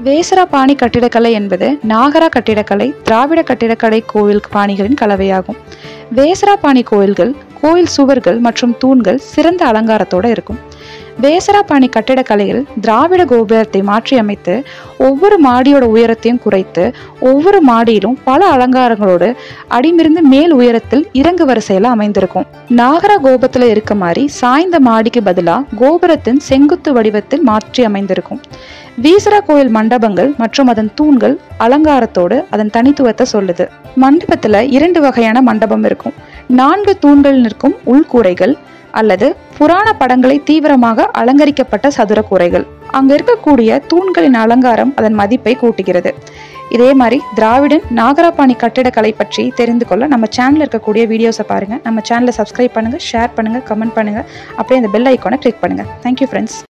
வேசரா பாணி கட்டிடக்கலை என்பது நாகரா கட்டிடக்கலை திராவிட கட்டிடக்கலை கோவில் பாணிகளின் கலவையாகும் வேசரா பாணி கோயில்கள் கோயில் சுவர்கள் மற்றும் தூண்கள் சிறந்த அலங்காரத்தோட இருக்கும் வேசரா பாணி கட்டிடக்கலையில் திராவிட கோபுரத்தை மாற்றி அமைத்து ஒவ்வொரு மாடியோட உயரத்தையும் குறைத்து ஒவ்வொரு மாடியிலும் பல அலங்காரங்களோடு அடிமிருந்து மேல் உயரத்தில் இறங்கு வரிசையில அமைந்திருக்கும் நாகர கோபுரத்துல இருக்க மாதிரி சாய்ந்த மாடிக்கு பதிலா கோபுரத்தின் செங்குத்து வடிவத்தில் மாற்றி அமைந்திருக்கும் வீசரா கோயில் மண்டபங்கள் மற்றும் அதன் தூண்கள் அலங்காரத்தோடு அதன் தனித்துவத்தை சொல்லுது மண்டபத்துல இரண்டு வகையான மண்டபம் இருக்கும் நான்கு தூண்கள் நிற்கும் உள்கூரைகள் அல்லது புராண படங்களை தீவிரமாக அலங்கரிக்கப்பட்ட சதுர கூரைகள் அங்க இருக்கக்கூடிய தூண்களின் அலங்காரம் அதன் மதிப்பை கூட்டுகிறது இதே மாதிரி திராவிடன் நாகராபாணி கட்டிடக்கலை பற்றி தெரிந்து கொள்ள நம்ம சேனல்ல இருக்கக்கூடிய வீடியோஸை பாருங்க நம்ம சேனலை சப்ஸ்கிரைப் பண்ணுங்க ஷேர் பண்ணுங்க கமெண்ட் பண்ணுங்க அப்படியே அந்த பெல் ஐக்கானை கிளிக் பண்ணுங்க தேங்க்யூ ஃப்ரெண்ட்ஸ்